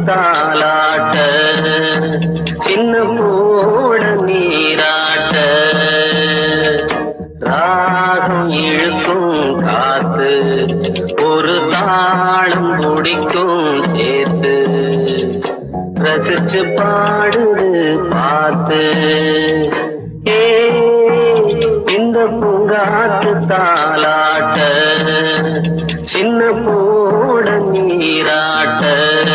தாலாட்ட சின்ன போட நீராட்ட ராகம் இழுக்கும் காத்து ஒரு தாளம் பிடிக்கும் சேர்த்து ரசிச்சு பாடுது பார்த்து ஏ இந்த பூங்காத்து தாலாட்ட சின்ன போட நீராட்ட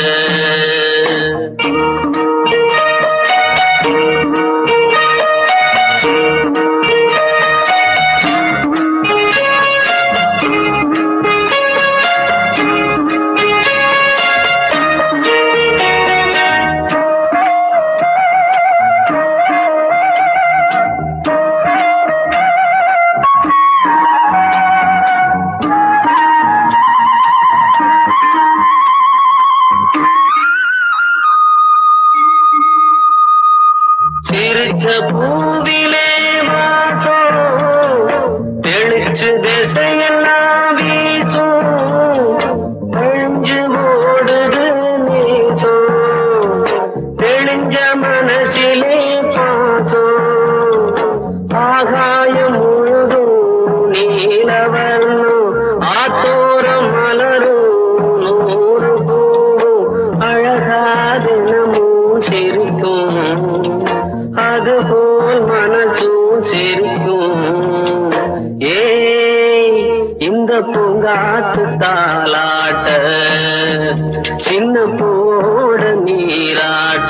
சிரிச்ச பூவிலே வாசம் தெளிச்சு திசையெல்லாம் வீசும் அழிஞ்சு ஓடுது நேசம் தெளிஞ்ச மனசிலே பாசம் ஆகாயம் முழுதும் நீலவர்ணம் ஆத்தோரம் மலரும் நூறு பூவும் அழகா தினமும் சிரிக்கும் அதுபோல் மனசும் சிரிக்கும் ஏய் இந்த பூங்காத்து தாலாட்ட சின்ன போட நீராட்ட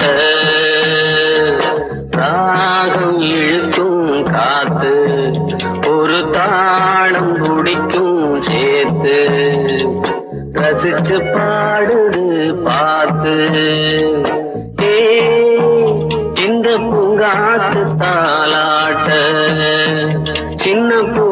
ராகம் இழுக்கும் காத்து ஒரு தாளம் பிடிக்கும் சேர்த்து ரசிச்சு பாடுது பார்த்து ஏய், இந்த பூங்காத்து தாலாட்ட சின்ன பூ